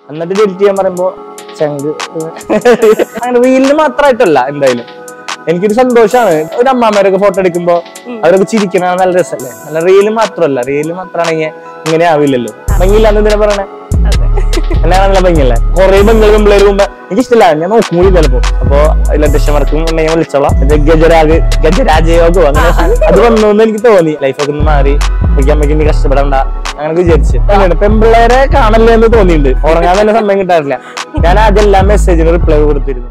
എന്നിട്ട് ഡിലീറ്റ് ചെയ്യാൻ പറയുമ്പോ ചങ്ക് അങ്ങനെ റീലിന് മാത്രമായിട്ടല്ല എന്തായാലും എനിക്കൊരു സന്തോഷമാണ് ഒരു അമ്മാമ്മേരൊക്കെ ഫോട്ടോ എടുക്കുമ്പോ അവരൊക്കെ ചിരിക്കണ നല്ല രസമല്ലേ അല്ല റീല് മാത്രമല്ല റീല് മാത്രമാണെങ്കിൽ ഇങ്ങനെ ആവില്ലല്ലോ ഭംഗിയില്ലാന്ന് എന്തിനാ പറയണേ അതെ എല്ലാം നല്ല ഭംഗിയല്ലേ കുറെ ബംഗാളി പിള്ളേര് മുമ്പ് എനിക്കിഷ്ടമില്ല ഞാൻ നോക്കും കൂടി ചിലപ്പോ അപ്പൊ അതിൽ അധ്യക്ഷന്മാർക്കും ഉണ്ടെങ്കിൽ വിളിച്ചോളാം ഇത് ഗജരാഗ് ഗജരാജയോഗോ അങ്ങനെ അത് വന്നു എന്ന് എനിക്ക് തോന്നി ലൈഫൊക്കെ ഒന്ന് മാറി എനിക്ക് അമ്മയ്ക്ക് ഇനി കഷ്ടപ്പെടണ്ട അങ്ങനെ വിചാരിച്ച് അങ്ങനെയാണ് പെമ്പിള്ളേരെ കാണല്ലേ എന്ന് തോന്നിയിട്ടുണ്ട് ഉറങ്ങാൻ തന്നെ സമയം കിട്ടാറില്ല ഞാൻ ആദ്യം എല്ലാ മെസ്സേജിനും റിപ്ലൈ കൊടുത്തിരുന്നു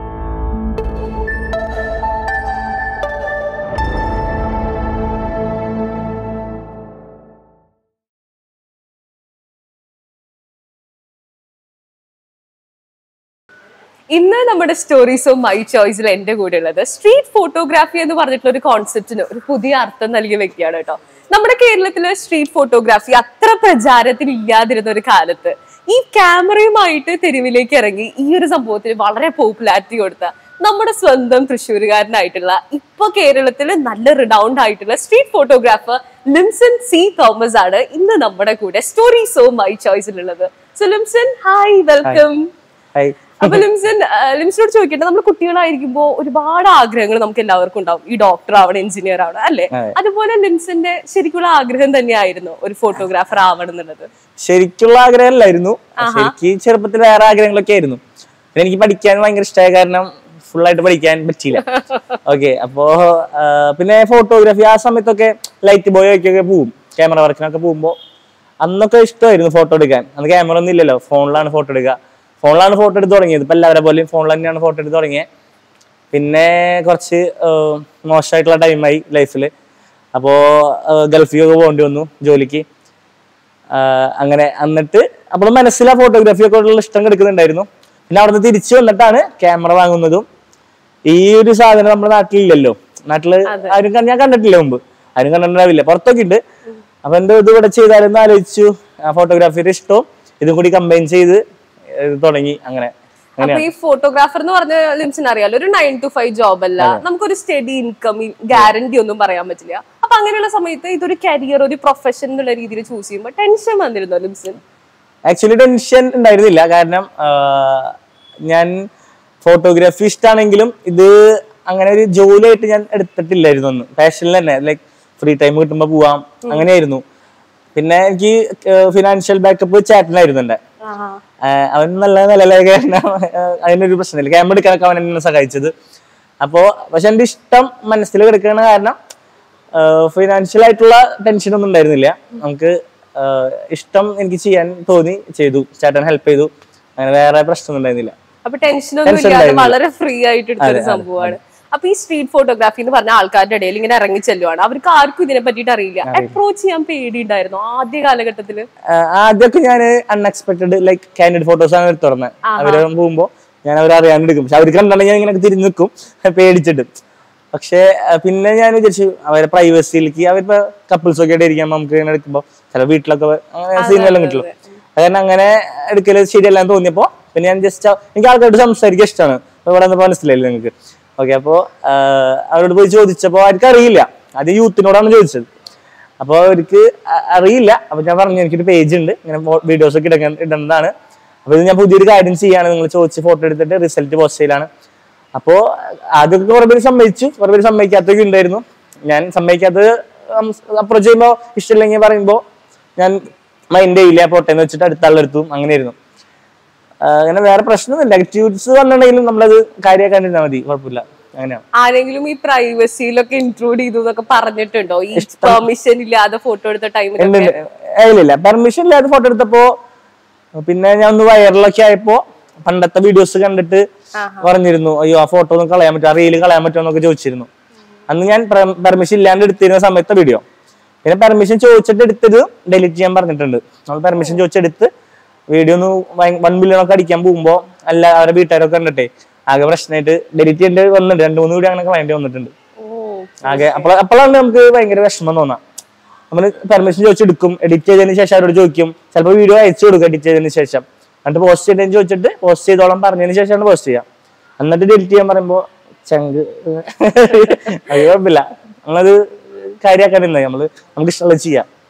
ഇന്ന് നമ്മുടെ സ്റ്റോറീസ് ഓഫ് മൈ ചോയ്സിൽ എന്റെ കൂടെ ഉള്ളത് സ്ട്രീറ്റ് ഫോട്ടോഗ്രാഫി എന്ന് പറഞ്ഞിട്ടുള്ള ഒരു കോൺസെപ്റ്റിന് ഒരു പുതിയ അർത്ഥം നൽകിയ വ്യക്തിയാണ് കേട്ടോ നമ്മുടെ കേരളത്തിലെ സ്ട്രീറ്റ് ഫോട്ടോഗ്രാഫി അത്ര പ്രചാരത്തിൽ ഇല്ലാതിരുന്ന ഒരു കാലത്ത് ഈ ക്യാമറയുമായിട്ട് തെരുവിലേക്ക് ഇറങ്ങി ഈ ഒരു സംഭവത്തിന് വളരെ പോപ്പുലാരിറ്റി കൊടുത്ത നമ്മുടെ സ്വന്തം തൃശ്ശൂരുകാരനായിട്ടുള്ള ഇപ്പൊ കേരളത്തിൽ നല്ല റിനൗണ്ട് ആയിട്ടുള്ള street photographer Limson C Thomas ആണ് ഇന്ന് നമ്മുടെ കൂടെ സ്റ്റോറീസ് ഓഫ് മൈ ചോയ്സിലുള്ളത് so Limson hi welcome hi അപ്പൊ ലിംസൺ ആ, ലിംസനോട് ചോദിക്കട്ടെ നമ്മൾ കുട്ടികളായിരിക്കുമ്പോ ഒരുപാട് ആഗ്രഹങ്ങൾ നമുക്ക് എല്ലാവർക്കും ഉണ്ടാവും ഈ ഡോക്ടർ ആവണം എഞ്ചിനീയർ ആവണം അല്ലെ അതെ. അതുപോലെ ലിംസന്റെ ശരിക്കുള്ള ആഗ്രഹം തന്നെയായിരുന്നു ഒരു ഫോട്ടോഗ്രാഫർ ആവണം എന്നുള്ളത് ശരിക്കുള്ള ആഗ്രഹമല്ലായിരുന്നു ശരിക്ക് ചെറുപ്പത്തിൽ വേറെ ആഗ്രഹങ്ങളൊക്കെ ആയിരുന്നു പിന്നെ എനിക്ക് പഠിക്കാൻ ഭയങ്കര ഇഷ്ടമായ കാരണം full ആയിട്ട് പഠിക്കാൻ പറ്റിയില്ല ഓക്കെ അപ്പോ ആ, പിന്നെ ഫോട്ടോഗ്രാഫി ആ സമയത്തൊക്കെ ലൈറ്റ് ബോയ് ഒക്കെ പോവും ക്യാമറ വർക്കിനൊക്കെ പോകുമ്പോ അന്നൊക്കെ ഇഷ്ടമായിരുന്നു ഫോട്ടോ എടുക്കാൻ അന്ന് ക്യാമറ ഒന്നും ഇല്ലല്ലോ ഫോണിലാണ് ഫോട്ടോ എടുക്കുക ഫോണിലാണ് ഫോട്ടോ എടുത്ത് തുടങ്ങിയത് ഇപ്പൊ എല്ലാവരെ പോലെയും ഫോണിൽ തന്നെയാണ് ഫോട്ടോ എടുത്ത് തുടങ്ങിയത് പിന്നെ കുറച്ച് ആ, മോശമായിട്ടുള്ള ടൈമായി ലൈഫിൽ അപ്പോൾ ഗൾഫിലൊക്കെ പോകേണ്ടി വന്നു ജോലിക്ക് ആഹ് അങ്ങനെ എന്നിട്ട് അപ്പോൾ മനസ്സിൽ ആ ഫോട്ടോഗ്രാഫി ഒക്കെ ഉള്ള ഇഷ്ടം കിടക്കുന്നുണ്ടായിരുന്നു പിന്നെ അവിടുന്ന് തിരിച്ചു വന്നിട്ടാണ് ക്യാമറ വാങ്ങുന്നതും ഈ ഒരു സാധനം നമ്മുടെ നാട്ടിലില്ലല്ലോ നാട്ടില് ആരും കണ്ട- ഞാൻ കണ്ടിട്ടില്ല മുമ്പ് ആരും കണ്ടിട്ടുണ്ടാവില്ല പുറത്തൊക്കെ ഉണ്ട് അപ്പൊ എന്തോ ഇത് ഇവിടെ ചെയ്താലെന്ന് ആലോചിച്ചു ആ ഫോട്ടോഗ്രാഫിയുടെ ഇഷ്ടവും ഇതും കൂടി കമ്പൈൻ ചെയ്ത് ഇത് തുടങ്ങി അങ്ങനെ അപ്പൊ ഈ ഫോട്ടോഗ്രാഫർ എന്ന് പറഞ്ഞ ലിംസൺ അറിയാലോ ഒരു നയൻ ടു ഫൈവ് ജോബ് അല്ല നമുക്കൊരു സ്റ്റഡി ഇൻകം ഗ്യാരണ്ടി ഒന്നും പറയാൻ പറ്റില്ല അപ്പൊ അങ്ങനെയുള്ള സമയത്ത് ഇതൊരു കരിയർ ഒരു പ്രൊഫഷൻ എന്നുള്ള രീതിയിൽ ചൂസ് ചെയ്യുമ്പോൾ ടെൻഷൻ വന്നിരുന്നോ ലിംസൺ ആക്ച്വലി ടെൻഷൻ ഉണ്ടായിരുന്നില്ല കാരണം ആഹ്, ഞാൻ ഫോട്ടോഗ്രാഫി ഇഷ്ടമാണെങ്കിലും ഇത് അങ്ങനെ ഒരു ജോലിയായിട്ട് ഞാൻ എടുത്തിട്ടില്ലായിരുന്നു ഒന്ന് പാഷനിൽ തന്നെ ലൈക്ക് ഫ്രീ ടൈം കിട്ടുമ്പോൾ പോവാം അങ്ങനെയായിരുന്നു പിന്നെ എനിക്ക് ഫിനാൻഷ്യൽ ബാക്കപ്പ് ചേട്ടനായിരുന്നു എൻ്റെ ആഹ് അവൻ നല്ല നിലയിലായ കാരണം ആഹ് അതിനൊരു പ്രശ്നമില്ല ക്യാമ്പ് എടുക്കാനൊക്കെ അവൻ എന്നെ സഹായിച്ചത് അപ്പോ പക്ഷെ എൻ്റെ ഇഷ്ടം മനസ്സിൽ കിടക്കുന്ന കാരണം ഫിനാൻഷ്യൽ ആയിട്ടുള്ള ടെൻഷൻ ഒന്നും ഉണ്ടായിരുന്നില്ല നമുക്ക് ആഹ് ഇഷ്ടം എനിക്ക് ചെയ്യാൻ തോന്നി ചെയ്തു ചേട്ടൻ ഹെൽപ്പ് ചെയ്തു അങ്ങനെ വേറെ പ്രശ്നമൊന്നും ഉണ്ടായിരുന്നില്ല അപ്പൊ ടെൻഷൻ ഒന്നും Tension ഇല്ലാതെ ഉണ്ടായിരുന്നില്ല. വളരെ ഫ്രീ ആയിട്ട് എടുത്തൊരു സംഭവമാണ് അപ്പൊ ഈ സ്ട്രീറ്റ് ഫോട്ടോഗ്രാഫി എന്ന് പറഞ്ഞ ആൾക്കാരുടെ ഇടയിൽ ഇങ്ങനെ ഇറങ്ങി ചെല്ലുവാണ് അവർക്ക് ആർക്കും ഇതിനെ പറ്റിയിട്ട് അറിയില്ല അപ്രോച്ച് ചെയ്യാൻ പേടിയുണ്ടായിരുന്നു ആദ്യ കാലഘട്ടത്തില് ആഹ് ആദ്യമൊക്കെ ഞാൻ അൺഎക്സ്പെക്ടഡ് ലൈക്ക് കാൻഡിഡ് ഫോട്ടോസ് ആണ് എടുത്ത് തുറന്നത് അവര് പോകുമ്പോ ഞാൻ അവർ അറിയാൻ എടുക്കും പക്ഷെ അവർക്ക് കണ്ടാണെങ്കിൽ ഞാൻ ഇങ്ങനെ തിരിഞ്ഞു നിൽക്കും പേടിച്ചിട്ട് പക്ഷെ ആഹ് പിന്നെ ഞാൻ വിചാരിച്ചു അവരെ പ്രൈവസിയിലേക്ക് അവരിപ്പോ കപ്പിൾസ് ഒക്കെ ആയിട്ട് ഇരിക്കുമ്പോൾ നമുക്ക് ഇങ്ങനെ എടുക്കുമ്പോൾ ചില വീട്ടിലൊക്കെ അങ്ങനെ സീനെല്ലാം കിട്ടുള്ളൂ അത് കാരണം അങ്ങനെ എടുക്കല് ശരിയല്ല എന്ന് തോന്നിയപ്പോ പിന്നെ ഞാൻ ജസ്റ്റ് എനിക്ക് ആൾക്കാരോട് സംസാരിക്കാൻ ഇഷ്ടമാണ് ഇപ്പൊ ഇവിടെ വന്നപ്പോ മനസ്സിലായില്ലേ നിങ്ങൾക്ക് ഓക്കെ അപ്പോ ആഹ് അവരോട് പോയി ചോദിച്ചപ്പോ അവർക്ക് അറിയില്ല അത് യൂത്തിനോടാണ് ചോദിച്ചത് അപ്പൊ അവർക്ക് അ- അറിയില്ല അപ്പൊ ഞാൻ പറഞ്ഞു എനിക്കൊരു പേജ് ഉണ്ട് ഇങ്ങനെ വീഡിയോസ് ഒക്കെ ഇടക്കാൻ ഇടുന്നതാണ് അപ്പൊ ഇത് ഞാൻ പുതിയൊരു കാര്യം ചെയ്യാണ് നിങ്ങൾ ചോദിച്ച് ഫോട്ടോ എടുത്തിട്ട് റിസൾട്ട് പോസ്റ്റ് ചെയ്യലാണ് അപ്പോ ആദ്യമൊക്കെ കുറെ പേര് സമ്മതിച്ചു കുറെ പേര് സമ്മതിക്കാത്തൊക്കെ ഉണ്ടായിരുന്നു ഞാൻ സമ്മതിക്കാത്തത് അപ്രോച്ച് ചെയ്യുമ്പോൾ ഇഷ്ടമില്ലെങ്കിൽ പറയുമ്പോൾ ഞാൻ മൈൻഡ് ചെയ്യില്ല പോട്ടെ എന്ന് വെച്ചിട്ട് അടുത്ത ആളെടുത്തും അങ്ങനെയായിരുന്നു ആ, അങ്ങനെ വേറെ പ്രശ്നമൊന്നും നെഗറ്റീവ്സ് വന്നിട്ടുണ്ടെങ്കിലും നമ്മളത് കാര്യമാക്കാണ്ടിരുന്നാൽ മതി കുഴപ്പമില്ല അങ്ങനെയാണ് ആരെങ്കിലും ഈ പ്രൈവസിയിലൊക്കെ ഇൻക്ലൂഡ് ചെയ്തു എന്നൊക്കെ പറഞ്ഞിട്ടുണ്ടോ ഈ പെർമിഷൻ ഇല്ലാതെ ഫോട്ടോ എടുത്ത ഉണ്ട്, ടൈമിൽ ഉണ്ട്. ഏയ് ഇല്ല പെർമിഷൻ ഇല്ലാതെ ഫോട്ടോ എടുത്തപ്പോ പിന്നെ ഞാൻ ഒന്ന് വൈറലൊക്കെ ആയപ്പോ പണ്ടത്തെ വീഡിയോസ് കണ്ടിട്ട് പറഞ്ഞിരുന്നു അയ്യോ ആ ഫോട്ടോ ഒന്നും കളയാൻ പറ്റുമോ ആ റീല് കളയാൻ പറ്റുമോ എന്നൊക്കെ ചോദിച്ചിരുന്നു അന്ന് ഞാൻ പെർമിഷൻ ഇല്ലാണ്ട് എടുത്തിരുന്ന സമയത്തെ വീഡിയോ പിന്നെ പെർമിഷൻ ചോദിച്ചിട്ട് എടുത്തത് ഡെലിറ്റ് ചെയ്യാൻ പറഞ്ഞിട്ടുണ്ട് നമ്മൾ പെർമിഷൻ ചോദിച്ചെടുത്ത് വീഡിയോ ഒന്ന് വൺ മില്യൺ ഒക്കെ അടിക്കാൻ പോകുമ്പോ അല്ല അവരുടെ വീട്ടുകാരൊക്കെ കണ്ടിട്ടേ ആകെ പ്രശ്നമായിട്ട് ഡെലിറ്റ് ചെയ്യേണ്ടി വന്നിട്ടുണ്ട് രണ്ട് മൂന്ന് വീഡിയോ അങ്ങനെ കളയേണ്ടി വന്നിട്ടുണ്ട് ആകെ അപ്പോൾ അപ്പോഴാണ് നമുക്ക് ഭയങ്കര വിഷമം തോന്നാം നമ്മൾ പെർമിഷൻ ചോദിച്ചെടുക്കും എഡിറ്റ് ചെയ്തതിന് ശേഷം അവരോട് ചോദിക്കും ചിലപ്പോൾ വീഡിയോ അയച്ചു കൊടുക്കും എഡിറ്റ് ചെയ്തതിന് ശേഷം എന്നിട്ട് പോസ്റ്റ് ചെയ്തതിന് ചോദിച്ചിട്ട് പോസ്റ്റ് ചെയ്തോളം പറഞ്ഞതിന് ശേഷമാണ് പോസ്റ്റ് ചെയ്യാം എന്നിട്ട് ഡിലീറ്റ് ചെയ്യാൻ പറയുമ്പോൾ ചങ്ക് അത് കുഴപ്പമില്ല നമ്മളത് കാര്യമാക്കാനില്ല നമ്മള് നമുക്ക് ഇഷ്ടമുള്ളത് ചെയ്യാം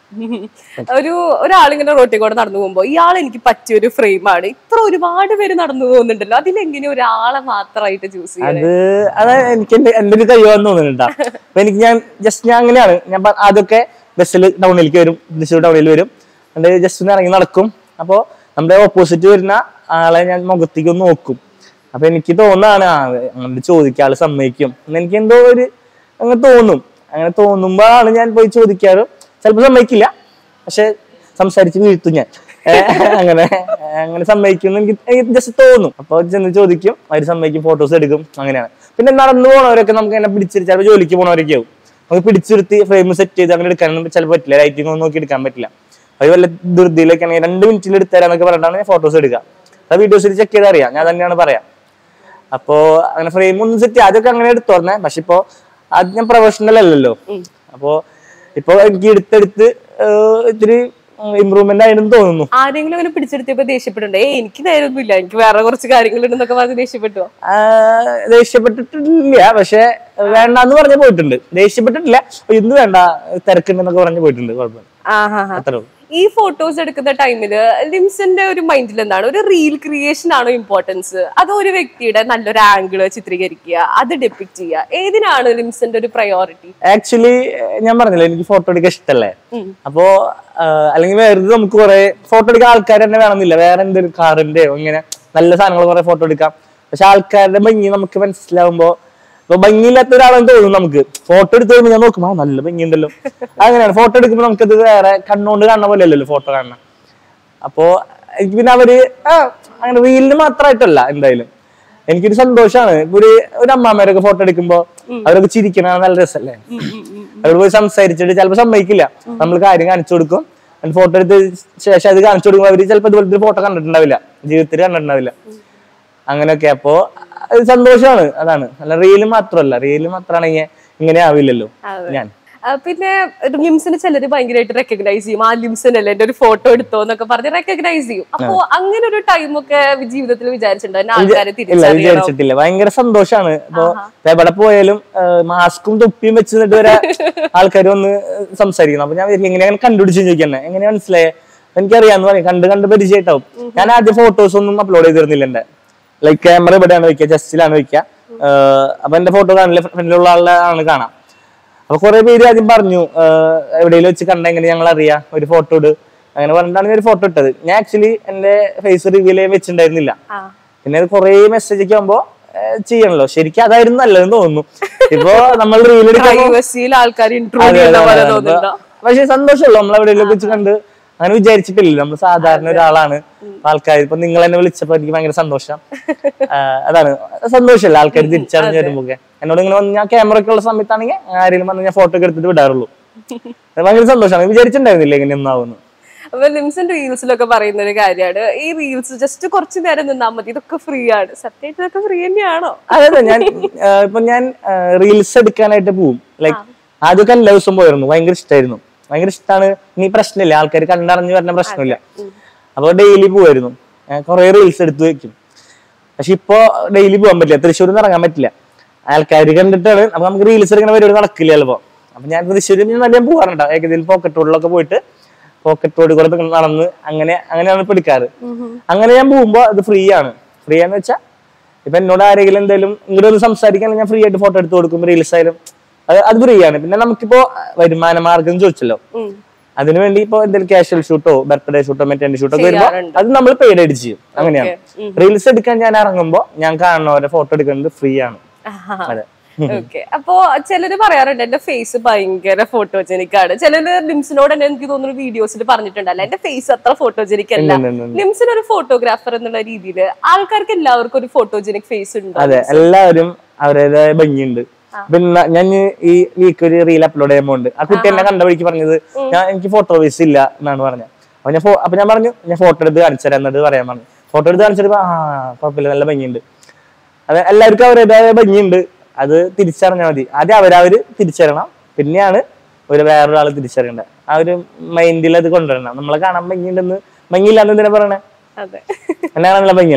ഒരു ഒരാളിങ്ങനെ റോട്ടിൽ കൂടെ നടന്നു പോകുമ്പോ ഇയാൾ എനിക്ക് പറ്റിയ ഒരു ഫ്രെയിമാണ് ഇത്ര ഒരുപാട് പേര് നടന്നു പോകുന്നുണ്ടല്ലോ അതിലെങ്ങനെ ഒരാളെ മാത്രമായിട്ട് ചൂസ് ചെയ്യാൻ അത് അത് എനിക്ക് എന്റെ എന്റെ ഒരു കഴിവാന്ന് തോന്നുന്നുണ്ടാ അപ്പൊ എനിക്ക് ഞാൻ ജസ്റ്റ് ഞാൻ അങ്ങനെയാണ് ഞാൻ പ- ആദ്യമൊക്കെ ബസ്സിൽ ടൗണിലേക്ക് വരും തൃശ്ശൂർ ടൗണിൽ വരും എന്നിട്ട് ജസ്റ്റ് ഒന്ന് ഇറങ്ങി നടക്കും അപ്പോ നമ്മുടെ ഓപ്പോസിറ്റ് വരുന്ന ആളെ ഞാൻ മുഖത്തേക്ക് ഒന്ന് നോക്കും അപ്പൊ എനിക്ക് തോന്നാണ് ആ അങ്ങനെ ചോദിക്കുക ആള് സമ്മതിക്കും എന്ന് എനിക്ക് എന്തോ ഒരു അങ്ങനെ തോന്നും അങ്ങനെ തോന്നുമ്പോഴാണ് ഞാൻ പോയി ചോദിക്കാറ് ചിലപ്പോൾ സമ്മതിക്കില്ല പക്ഷെ സംസാരിച്ച് വീഴ്ത്തും ഞാൻ ഏ, അങ്ങനെ അങ്ങനെ സമ്മതിക്കും എനിക്ക് എനിക്ക് ജസ്റ്റ് തോന്നും അപ്പൊ ചെന്ന് ചോദിക്കും അവർ സമ്മതിക്കും ഫോട്ടോസ് എടുക്കും അങ്ങനെയാണ് പിന്നെ നടന്നു പോണവരൊക്കെ നമുക്ക് എന്നെ പിടിച്ചിരുത്തി ചിലപ്പോൾ ജോലിക്ക് പോണവരൊക്കെ ആവും നമുക്ക് പിടിച്ചിരുത്തി ഫ്രെയിം സെറ്റ് ചെയ്ത് അങ്ങനെ എടുക്കാനൊന്നും ചിലപ്പോൾ പറ്റില്ല ലൈറ്റിംഗ് ഒന്നും നോക്കി എടുക്കാൻ പറ്റില്ല അത് വല്ല ധൃതിയിലൊക്കെ ആണെങ്കിൽ രണ്ട് മിനിറ്റിൽ എടുത്തരാന്നൊക്കെ പറഞ്ഞിട്ടാണ് ഞാൻ ഫോട്ടോസ് എടുക്കുക അത് വീഡിയോസിൽ ചെക്ക് ചെയ്ത് അറിയാം ഞാൻ തന്നെയാണ് പറയാം അപ്പോ അങ്ങനെ ഫ്രെയിം ഒന്നും സെറ്റ് ആദ്യമൊക്കെ അങ്ങനെ എടുത്തു പറഞ്ഞേ പക്ഷെ ഇപ്പോ അത് ഞാൻ പ്രൊഫഷണൽ അല്ലല്ലോ അപ്പോ ഇപ്പൊ എനിക്ക് എടുത്തെടുത്ത് ഏഹ് ഇത്തിരി ഇമ്പ്രൂവ്മെന്റ് ആയിരുന്നു തോന്നുന്നു ആരെങ്കിലും അങ്ങനെ പിടിച്ചെടുത്തപ്പോ ദേഷ്യപ്പെട്ടുണ്ടോ ഏ എനിക്ക് നേരമൊന്നുമില്ല എനിക്ക് വേറെ കുറച്ച് കാര്യങ്ങളുണ്ടെന്നൊക്കെ പറഞ്ഞ് ദേഷ്യപ്പെട്ടോ ആഹ് ദേഷ്യപ്പെട്ടിട്ടില്ല പക്ഷെ വേണ്ടാന്ന് പറഞ്ഞ് പോയിട്ടുണ്ട് ദേഷ്യപ്പെട്ടിട്ടില്ല "ഓ, ഇന്ന് വേണ്ട തിരക്കുണ്ടെന്നൊക്കെ പറഞ്ഞ് പോയിട്ടുണ്ട് കുഴപ്പമില്ല ആഹാ അത്രേ ഉള്ളൂ ഈ ഫോട്ടോസ് എടുക്കുന്ന ടൈമില് ലിംസിന്റെ ഒരു മൈൻഡിൽ എന്താണ് ഒരു റീൽ ക്രിയേഷൻ ആണോ ഇമ്പോർട്ടൻസ് അതോ ഒരു വ്യക്തിയുടെ നല്ലൊരു ആംഗിള് ചിത്രീകരിക്കുക അത് ഡെപ്പിക്ട് ചെയ്യുക ഏതിനാണ് ലിംസിന്റെ ഒരു പ്രയോറിറ്റി ആക്ച്വലി ഞാൻ പറഞ്ഞില്ലേ എനിക്ക് ഫോട്ടോ എടുക്കാൻ ഇഷ്ടല്ലേ അപ്പോ ആഹ് അല്ലെങ്കിൽ വെറുതെ നമുക്ക് കുറെ ഫോട്ടോ എടുക്കാൻ ആൾക്കാർ തന്നെ വേണമെന്നില്ല വേറെ എന്തൊരു കാറിന്റെയോ ഇങ്ങനെ നല്ല സാധനങ്ങൾ കുറെ ഫോട്ടോ എടുക്കാം പക്ഷെ ആൾക്കാരുടെ ഭംഗി നമുക്ക് മനസ്സിലാവുമ്പോ ഇപ്പൊ ഭംഗിയില്ലാത്ത ഒരാളെന്ന് തോന്നും നമുക്ക് ഫോട്ടോ എടുത്ത് കഴിയുമ്പോൾ ഞാൻ നോക്കും ആ നല്ല ഭംഗിയുണ്ടല്ലോ അങ്ങനെയാണ് ഫോട്ടോ എടുക്കുമ്പോൾ നമുക്കത് വേറെ കണ്ണുകൊണ്ട് കാണുന്ന പോലെ അല്ലല്ലോ ഫോട്ടോ കാണണം അപ്പോ എനിക്ക് പിന്നെ അവര് ആ അങ്ങനെ റീലിന് മാത്രമായിട്ടല്ല എന്തായാലും എനിക്കൊരു സന്തോഷമാണ് ഇപ്പൊ ഒരു ഒരു അമ്മാമ്മേരൊക്കെ ഫോട്ടോ എടുക്കുമ്പോ അവരൊക്കെ ചിരിക്കണ നല്ല രസല്ലേ അവർ പോയി സംസാരിച്ചിട്ട് ചിലപ്പോ സമ്മതിക്കില്ല നമ്മൾ കാര്യം കാണിച്ചു കൊടുക്കും ഫോട്ടോ എടുത്ത് ശേഷം അത് കാണിച്ചു കൊടുക്കുമ്പോൾ അവര് ചിലപ്പോ ഇതുപോലത്തെ ഫോട്ടോ കണ്ടിട്ടുണ്ടാവില്ല ജീവിതത്തിൽ കണ്ടിട്ടുണ്ടാവില്ല അങ്ങനെയൊക്കെ അപ്പോ അത് സന്തോഷമാണ് അതാണ് അല്ല റീല് മാത്രമല്ല റീല് മാത്രമാണെങ്കിൽ ഇങ്ങനെ ആവില്ലല്ലോ ഞാൻ ആ, പിന്നെ ലിംസിന് ചിലര് ഭയങ്കരമായിട്ട് റെക്കഗ്നൈസ് ചെയ്യും ആ ലിംസിനല്ലേ എന്റെ ഒരു ഫോട്ടോ എടുത്തോ എന്നൊക്കെ പറഞ്ഞ് റെക്കഗ്നൈസ് ചെയ്യും അപ്പൊ അങ്ങനെ ഒരു ടൈമൊക്കെ ജീവിതത്തിൽ വിചാരിച്ചിട്ടുണ്ടോ എന്നെ ആൾക്കാരെ ഇല്ല തിരിച്ചറിയണം വിചാരിച്ചിട്ടില്ല ഭയങ്കര സന്തോഷാണ് ഇപ്പൊ എവിടെ പോയാലും മാസ്കും തൊപ്പിയും വെച്ച് നിന്നിട്ട് വരെ ആൾക്കാർ വന്ന് സംസാരിക്കണം അപ്പൊ ഞാൻ വിചാരിക്കും, എങ്ങനെ അങ്ങനെ കണ്ടുപിടിച്ചു ചോദിക്കന്നെ എങ്ങനെ മനസ്സിലായേ എനിക്കറിയാന്ന് പറയും കണ്ട് കണ്ട് പരിചയമായിട്ടാവും ഞാൻ ആദ്യം ഫോട്ടോസ് ഒന്നും അപ്ലോഡ് ചെയ്തിരുന്നില്ല എന്റെ ലൈക്ക് ക്യാമറ ഇവിടെയാണ് വെക്കുക ജസ്റ്റിലാണ് വെക്കുക ഏഹ് അപ്പൊ എന്റെ ഫോട്ടോ കാണില്ല ഫ്രണ്ടിലുള്ള ആളെ ആണ് കാണാം അപ്പൊ കുറെ പേര് ആദ്യം പറഞ്ഞു എവിടെയെങ്കിലും വെച്ച് കണ്ട എങ്ങനെ ഞങ്ങൾ അറിയാം ഒരു ഫോട്ടോ ഇട് അങ്ങനെ പറഞ്ഞിട്ടാണ് ഞാൻ ഒരു ഫോട്ടോ ഇട്ടത് ഞാൻ ആക്ച്വലി എന്റെ ഫേസ് റിവ്യൂലേ വെച്ചിട്ടുണ്ടായിരുന്നില്ല ആ. പിന്നെ അത് കുറേ മെസ്സേജ് ഒക്കെ ആകുമ്പോ ഏഹ് ചെയ്യണല്ലോ ശരിക്കും അതായിരുന്നു നല്ലതെന്ന് തോന്നുന്നു ഇപ്പൊ നമ്മൾ റീൽ എടുക്കുമ്പോ പ്രൈവസിയിൽ ആൾക്കാർ ഇന്റർവ്യൂ അതെ, ചെയ്യുന്ന അതെ, പോലെ അതെ. തോന്നുന്നുണ്ടോ പക്ഷെ സന്തോഷമല്ലോ നമ്മൾ എവിടെയെങ്കിലും വെച്ച് കണ്ട് അങ്ങനെ വിചാരിച്ചിട്ടില്ല നമ്മൾ സാധാരണ ഒരാളാണ് ആൾക്കാർ ഇപ്പൊ നിങ്ങൾ എന്നെ വിളിച്ചപ്പോ എനിക്ക് ഭയങ്കര സന്തോഷം ആ, അതാണ് സന്തോഷമല്ല ആൾക്കാർ തിരിച്ചറിഞ്ഞു വരുമ്പോ എന്നോട് ഇങ്ങനെ വന്ന് ഞാൻ ക്യാമറ ഒക്കെ ഉള്ള സമയത്താണെങ്കിൽ ആരെങ്കിലും വന്ന് ഞാൻ ഫോട്ടോ ഒക്കെ എടുത്തിട്ട് വിടാറുള്ളൂ അത് ഭയങ്കര സന്തോഷമാണ് വിചാരിച്ചിട്ടുണ്ടായിരുന്നില്ല ഇങ്ങനെ ഒന്നാവുന്നു അപ്പൊ ലിംസൺ റീൽസിലൊക്കെ പറയുന്ന ഒരു കാര്യമാണ് ഈ റീൽസ് ജസ്റ്റ് കുറച്ചു നേരം നിന്നാ മതി ഇതൊക്കെ ഫ്രീ ആണ് സത്യമായിട്ട് ഇതൊക്കെ ഫ്രീ തന്നെയാണോ അതെ അതെ ഞാൻ ആ, ഇപ്പൊ ഞാൻ റീൽസ് എടുക്കാനായിട്ട് പോവും ലൈക്ക് ആദ്യമൊക്കെ എല്ലാ ദിവസവും പോയിരുന്നു ഭയങ്കര ഇഷ്ടമായിരുന്നു ഭയങ്കര ഇഷ്ടമാണ് ഇനി പ്രശ്നമില്ല ആൾക്കാർ കണ്ടറിഞ്ഞ് വരുന്ന പ്രശ്നമില്ല അപ്പൊ ഡെയിലി പോവായിരുന്നു കുറെ റീൽസ് എടുത്തു വെക്കും പക്ഷെ ഇപ്പൊ ഡെയിലി പോകാൻ പറ്റില്ല തൃശ്ശൂരിൽ നിന്ന് ഇറങ്ങാൻ പറ്റില്ല ആൾക്കാർ കണ്ടിട്ടാണ് അപ്പൊ നമുക്ക് റീൽസ് എടുക്കുന്ന പരിപാടി നടക്കില്ല ചിലപ്പോ അപ്പൊ ഞാൻ തൃശ്ശൂരിൽ നിന്ന് നല്ല പോകാറുണ്ടോ ഏകദേശം പോക്കറ്റ് റോഡിലൊക്കെ പോയിട്ട് പോക്കറ്റ് റോഡിൽ കൂടെ നടന്ന് അങ്ങനെ അങ്ങനെയാണ് ഇപ്പൊ എടുക്കാറ് അങ്ങനെ ഞാൻ പോകുമ്പോ അത് ഫ്രീ ആണ് ഫ്രീ ആന്ന് വെച്ചാൽ ഇപ്പൊ എന്നോട് ആരെങ്കിലും എന്തെങ്കിലും ഇങ്ങോട്ട് ഒന്ന് സംസാരിക്കാൻ ഞാൻ ഫ്രീ ആയിട്ട് ഫോട്ടോ എടുത്ത് കൊടുക്കും റീൽസ് ആയാലും അത് അത് ഫ്രീ ആണ് പിന്നെ നമുക്കിപ്പോ വരുമാന മാർഗം ചോദിച്ചല്ലോ ഉം. അതിനുവേണ്ടി ഇപ്പൊ എന്തെങ്കിലും കാഷ്വൽ ഷൂട്ടോ ബർത്ത്ഡേ ഷൂട്ടോ മറ്റേ ഷൂട്ടോ ഒക്കെ വരുമ്പോ ചെയ്യാറുണ്ട്. അത് നമ്മൾ പെയ്ഡ് ആയിട്ട് ചെയ്യും അങ്ങനെയാണ് ഉം. റീൽസ് എടുക്കാൻ ഞാൻ ഇറങ്ങുമ്പോ ഞാൻ കാണുന്നവരെ ഫോട്ടോ എടുക്കുന്നത് ഫ്രീ ആണ് അതെ ഓക്കെ അപ്പോ ചിലര് പറയാറുണ്ട് എന്റെ ഫേസ് ഭയങ്കര ഫോട്ടോജനിക് ആണ് ചിലര് ലിംസിനോട് തന്നെ എനിക്ക് തോന്നുന്നു വീഡിയോസിൽ പറഞ്ഞിട്ടുണ്ടല്ലോ എന്റെ ഫേസ് അത്ര ഫോട്ടോജനിക് അല്ല ഉണ്ട്, ഉണ്ട്, ഉണ്ട്. ലിംസിന് ഒരു ഫോട്ടോഗ്രാഫർ എന്നുള്ള രീതിയിൽ ആൾക്കാർക്ക് എല്ലാവർക്കും ഒരു ഫോട്ടോജനിക് ഫേസ് ഉണ്ട് അതെ എല്ലാവരും അവരുടേതായ ഭംഗിയുണ്ട് പിന്നെ ഞാൻ ഈ വീക്ക് ഒരു റീൽ അപ്ലോഡ് ചെയ്യാൻ പോകുന്നുണ്ട് ആ കുട്ടി എന്നെ കണ്ട വഴിക്ക് പറഞ്ഞത് ഞാൻ എനിക്ക് ഫോട്ടോ വേസ് ഇല്ല എന്നാണ് പറഞ്ഞത് അപ്പൊ ഞാൻ ഫോ- അപ്പൊ ഞാൻ പറഞ്ഞു ഞാൻ ഫോട്ടോ എടുത്ത് കാണിച്ചു തരാം എന്നിട്ട് പറയാൻ പറഞ്ഞു ഫോട്ടോ എടുത്ത് കാണിച്ചപ്പോ ആ കുഴപ്പമില്ല നല്ല ഭംഗിയുണ്ട് അത് എല്ലാവർക്കും അവരുടേതായ ഭംഗിയുണ്ട് അത് തിരിച്ചറിഞ്ഞാൽ മതി ആദ്യം അവരവര് തിരിച്ചറിയണം പിന്നെയാണ് ഒരു വേറൊരാൾ തിരിച്ചറിയേണ്ടത് ആ ഒരു മൈൻഡിൽ അത് കൊണ്ടുവരണം നമ്മളെ കാണാൻ ഭംഗിയുണ്ടെന്ന് ഭംഗിയില്ലാന്ന് എന്തിനാ പറയണേ അതെ എന്നെ കാണാൻ നല്ല ഭംഗിയല്ലേ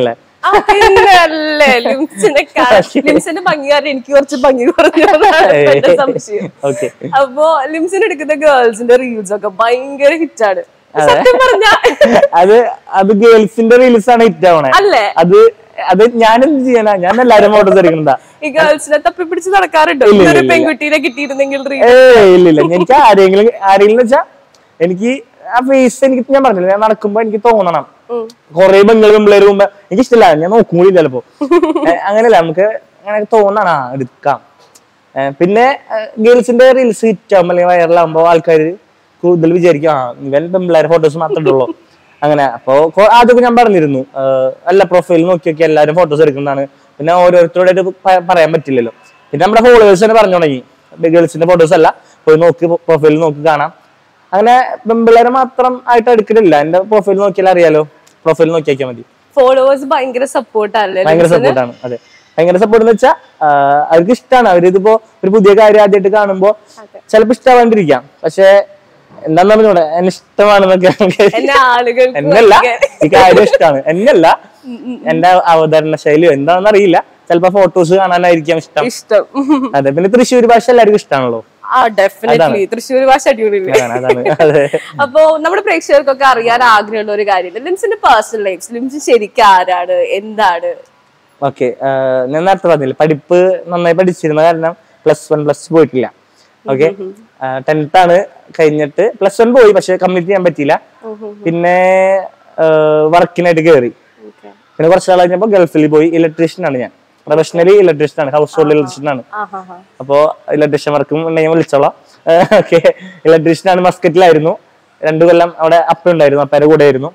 ആ, പിന്നെ അല്ലേ ലിംസിനെ കാണാൻ ലിംസിന്റെ ഭംഗി കാരണം എനിക്ക് കുറച്ച് ഭംഗി കുറഞ്ഞതാണ് എന്റെ സംശയം ഓക്കെ അപ്പോ ലിംസിന് എടുക്കുന്ന ഗേൾസിന്റെ റീൽസ് ഒക്കെ ഭയങ്കര ഹിറ്റാണ് സത്യം പറഞ്ഞ അത് അത് ഗേൾസിന്റെ റീൽസ് ആണ് ഹിറ്റ് ആവണേ അല്ലേ അത് അത് ഞാനെന്ത് ചെയ്യാനാ ഞാൻ എല്ലാരും ഫോട്ടോസ് എടുക്കുന്നതാ ഈ ഗേൾസിനെ തപ്പി പിടിച്ച് നടക്കാറുണ്ടോ ഇല്ല, ഇന്നൊരു ഇല്ല. പെൺകുട്ടീനെ കിട്ടിയിരുന്നെങ്കിൽ റീൽ ഏ ഇല്ല ഇല്ല എനിക്ക് ആരെങ്കിലും ആരെങ്കിലും വെച്ചാ എനിക്ക് ആ ഫേസ് എനിക്ക് ഞാൻ പറഞ്ഞില്ല ഞാൻ നടക്കുമ്പോ എനിക്ക് തോന്നണം കൊറേ ബംഗാൾ പിള്ളേര് മുമ്പ് എനിക്ക് ഇഷ്ടമില്ല ഞാൻ നോക്കും കൂടി ചിലപ്പോ ഏ, അങ്ങനെയല്ല നമുക്ക് അങ്ങനെ തോന്നണം ആ എടുക്കാം ഏ, പിന്നെ ഗേൾസിന്റെ റീൽസ് ഹിറ്റ് ആകുമ്പോ അല്ലെങ്കിൽ വൈറലാകുമ്പോ ആൾക്കാർ കൂടുതൽ വിചാരിക്കും ആ ഇവൻ പെമ്പിള്ളേരെ ഫോട്ടോസ് മാത്രമേ ഇടുള്ളൂ അങ്ങനെ അപ്പോ കൊ- ആദ്യമൊക്കെ ഞാൻ പറഞ്ഞിരുന്നു ആ, അല്ല പ്രൊഫൈൽ നോക്കി നോക്കി എല്ലാവരും ഫോട്ടോസ് എടുക്കുന്നതാണ് പിന്നെ ഓരോരുത്തരോടായിട്ട് പ- പറയാൻ പറ്റില്ലല്ലോ പിന്നെ നമ്മുടെ ഫോളോവേഴ്സ് തന്നെ പറഞ്ഞു തുടങ്ങി ഗേൾസിന്റെ ഫോട്ടോസ് അല്ല പോയി നോക്കി പ്രൊഫൈൽ നോക്കി കാണാം അങ്ങനെ പെമ്പിള്ളേരെ മാത്രം ആയിട്ട് എടുക്കലില്ല എന്റെ പ്രൊഫൈൽ നോക്കിയാൽ അറിയാലോ പ്രൊഫൈൽ നോക്കി നോക്കിയാൽ മതി ഫോളോവേഴ്സ് ഭയങ്കര സപ്പോർട്ടല്ലേ ഭയങ്കര സപ്പോർട്ടാണ് അതെ ഭയങ്കര സപ്പോർട്ട് എന്ന് വെച്ചാൽ അവർക്ക് ഇഷ്ടമാണ് അവരിതിപ്പോ ഒരു പുതിയ കാര്യം ആദ്യമായിട്ട് കാണുമ്പോ ചിലപ്പോ ഇഷ്ടമാവാണ്ടിരിക്കാം പക്ഷെ എന്താന്ന് പറഞ്ഞൂടെ എന്നെ ഇഷ്ടമാണെന്നൊക്കെ എന്നെ ആളുകൾക്ക് എന്നല്ല ഈ കാര്യം ഇഷ്ടമാണ് എന്നല്ല എന്റെ അവതരണ ശൈലിയോ എന്താണെന്ന് അറിയില്ല ചിലപ്പോ ഫോട്ടോസ് കാണാനായിരിക്കാം ഇഷ്ടം ഇഷ്ടം അതെ പിന്നെ തൃശ്ശൂർ ഭാഷ എല്ലാവർക്കും ഇഷ്ടമാണല്ലോ ആ ഡെഫിനറ്റ്ലി തൃശ്ശൂർ ഭാഷ അടിപൊളിയില്ലേ അതാണ് അതാണ് അതെ അപ്പോ നമ്മുടെ പ്രേക്ഷകർക്കൊക്കെ അറിയാൻ ആഗ്രഹമുള്ള ഒരു കാര്യമില്ല ലിംസിന്റെ പേഴ്സണൽ ലൈഫ് ലിംസ് ശരിക്കും ആരാണ് എന്താണ് ഓക്കെ ഞാൻ നേരത്തെ പറഞ്ഞില്ല പഠിപ്പ് നന്നായി പഠിച്ചിരുന്ന കാരണം പ്ലസ് വൺ പ്ലസ് ടു പോയിട്ടില്ല ഓക്കെ ടെൻത്ത് ആണ് കഴിഞ്ഞിട്ട് പ്ലസ് വൺ പോയി പക്ഷെ കംപ്ലീറ്റ് ചെയ്യാൻ പറ്റിയില്ല പിന്നെ വർക്കിനായിട്ട് കയറി പിന്നെ കുറച്ച് നാൾ കഴിഞ്ഞപ്പോൾ ഗൾഫിൽ പോയി ഇലക്ട്രീഷ്യൻ ആണ് ഞാൻ പ്രൊഫഷണലി ഇലക്ട്രീഷ്യൻ ആണ് ഹൗസ് ഹോൾഡ് ഇലക്ട്രീഷ്യൻ ആണ് അപ്പോ ഇലക്ട്രീഷ്യൻ വർക്കും ഉണ്ടെങ്കിൽ വിളിച്ചോളാം ഓക്കെ ഇലക്ട്രീഷ്യൻ ആണ് മസ്കറ്റിലായിരുന്നു രണ്ടു കൊല്ലം അവിടെ അപ്പ ഉണ്ടായിരുന്നു അപ്പയുടെ കൂടെ ആയിരുന്നു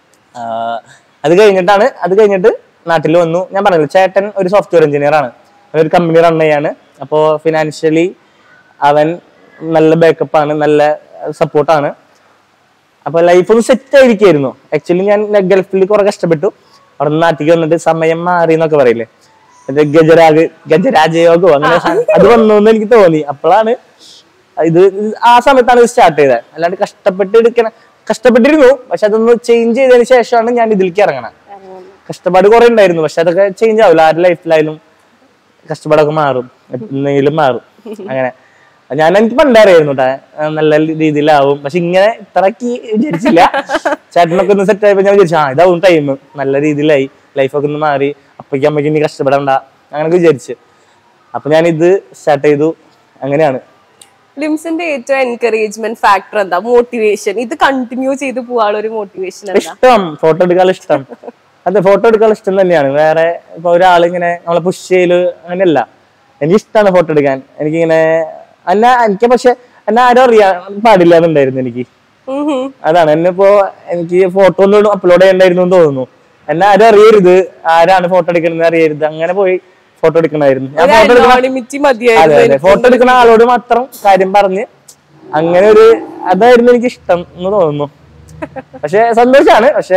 ആഹ് അത് കഴിഞ്ഞിട്ടാണ് അത് കഴിഞ്ഞിട്ട് നാട്ടിൽ വന്നു ഞാൻ പറഞ്ഞില്ല ചേട്ടൻ ഒരു സോഫ്റ്റ്വെയർ എഞ്ചിനീയർ ആണ് അവൻ ഒരു കമ്പനി റൺ ചെയ്യാണ് അപ്പോൾ ഫിനാൻഷ്യലി അവൻ നല്ല ബാക്കപ്പ് ആണ് നല്ല സപ്പോർട്ടാണ് അപ്പൊ ലൈഫ് ഒന്ന് സെറ്റ് ആയിരിക്കായിരുന്നു ആക്ച്വലി ഞാൻ ഗൾഫിൽ കുറെ കഷ്ടപ്പെട്ടു അവിടെ നിന്ന് നാട്ടിലേക്ക് വന്നിട്ട് സമയം മാറി എന്നൊക്കെ പറയില്ലേ മറ്റേ ഗജരാഗ് ഗജരാജയോഗോ അങ്ങനെ സാധനം. അത് വന്നു എന്ന് എനിക്ക് തോന്നി അപ്പോഴാണ് ഇത് ആ സമയത്താണ് ഇത് സ്റ്റാർട്ട് ചെയ്തത് അല്ലാണ്ട് കഷ്ടപ്പെട്ട് എടുക്കണ കഷ്ടപ്പെട്ടിരുന്നു പക്ഷെ അതൊന്ന് ചേഞ്ച് ചെയ്തതിന് ശേഷമാണ് ഞാൻ ഇതിലേക്ക് ഇറങ്ങണത് കഷ്ടപ്പാട് കുറെ ഉണ്ടായിരുന്നു പക്ഷെ അതൊക്കെ ചേഞ്ച് ആവില്ല ആരുടെ ലൈഫിലായാലും കഷ്ടപ്പാടൊക്കെ മാറും എന്തെങ്കിലും മാറും അങ്ങനെ ഞാൻ എനിക്ക് പണ്ടേ അറിയായിരുന്നു കേട്ടാ നല്ല രീതിയിലാവും പക്ഷെ ഇങ്ങനെ ഇത്രക്ക് വിചാരിച്ചില്ല ചേട്ടനൊക്കെ ഒന്ന് സെറ്റ് ആയപ്പോ ഞാൻ വിചാരിച്ചു ആ ഇതാവും ടൈം നല്ല രീതിയിലായി ലൈഫൊക്കെ ഒന്ന് മാറി അപ്പയ്ക്ക് അമ്മയ്ക്ക് ഇനി കഷ്ടപ്പെടണ്ട അങ്ങനെയൊക്കെ വിചാരിച്ചു അപ്പൊ ഞാൻ ഇത് സ്റ്റാർട്ട് ചെയ്തു അങ്ങനെയാണ് ലിംസിന്റെ ഏറ്റവും എൻകറേജ്മെന്റ് ഫാക്ടർ എന്താ മോട്ടിവേഷൻ ഇത് കണ്ടിന്യൂ ചെയ്ത് പോവാനുള്ള ഒരു മോട്ടിവേഷൻ എന്താ ഇഷ്ടം ഫോട്ടോ എടുക്കാൻ ഇഷ്ടം അതെ ഫോട്ടോ എടുക്കാൻ ഇഷ്ടം തന്നെയാണ് വേറെ ഇപ്പൊ ഒരാളിങ്ങനെ നമ്മളെ പുഷ് ചെയ്യല് അങ്ങനെയല്ല എനിക്ക് ഇഷ്ടമാണ് ഫോട്ടോ എടുക്കാൻ എനിക്കിങ്ങനെ എന്നെ എനിക്ക് പക്ഷെ എന്നെ ആരും അറിയാൻ പാടില്ല എന്നുണ്ടായിരുന്നു എനിക്ക് ഉം ഹും. അതാണ് എന്നെ ഇപ്പോ എനിക്ക് ഫോട്ടോ ഒന്നും അപ്ലോഡ് ചെയ്യണ്ടായിരുന്നു എന്ന് തോന്നുന്നു എന്നെ ആരും അറിയരുത് ആരാണ് ഫോട്ടോ എടുക്കുന്നത് അറിയരുത് അങ്ങനെ പോയി ഫോട്ടോ എടുക്കണമായിരുന്നു ഞാൻ ഒരു ഫോട്ടോ എടുക്കണ anonymity അതെ മതിയായിരുന്നു അതെ എനിക്ക്. ഫോട്ടോ എടുക്കുന്ന ആളോട് മാത്രം കാര്യം പറഞ്ഞ് അങ്ങനെ ഒരു അതായിരുന്നു എനിക്ക് ഇഷ്ടം എന്ന് തോന്നുന്നു പക്ഷെ സന്തോഷാണ് പക്ഷെ